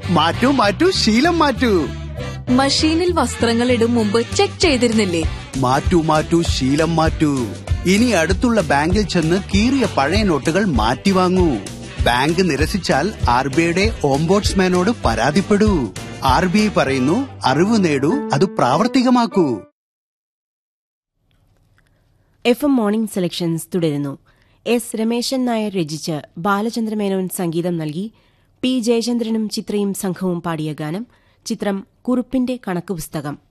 മാറ്റൂ മാറ്റൂ ശീലം മാറ്റൂ മഷീനിൽ വസ്ത്രങ്ങൾ ഇടും മുമ്പ് ചെക്ക് ചെയ്തിരുന്നില്ലേ മാറ്റൂ മാറ്റൂ ശീലം മാറ്റൂ ഇനി അടുത്തുള്ള ബാങ്കിൽ ചെന്ന് കീറിയ പഴയ നോട്ടുകൾ മാറ്റി വാങ്ങൂ ബാങ്ക് നിരസിച്ചാൽ ആർ ബി ഐയുടെ ഓംബോട്സ്മാനോട് പരാതിപ്പെടൂ ആർ ബി ഐ പറയുന്നു അറിവ് നേടൂ അത് പ്രാവർത്തികമാക്കൂ എഫ് എം മോർണിംഗ് സെലക്ഷൻസ് തുടരുന്നു എസ് രമേശൻ നായർ രചിച്ച് ബാലചന്ദ്രമേനോൻ സംഗീതം നൽകി പി ജയചന്ദ്രനും ചിത്രയും സംഘവും പാടിയ ഗാനം ചിത്രം കുറുപ്പിന്റെ കണക്ക് പുസ്തകം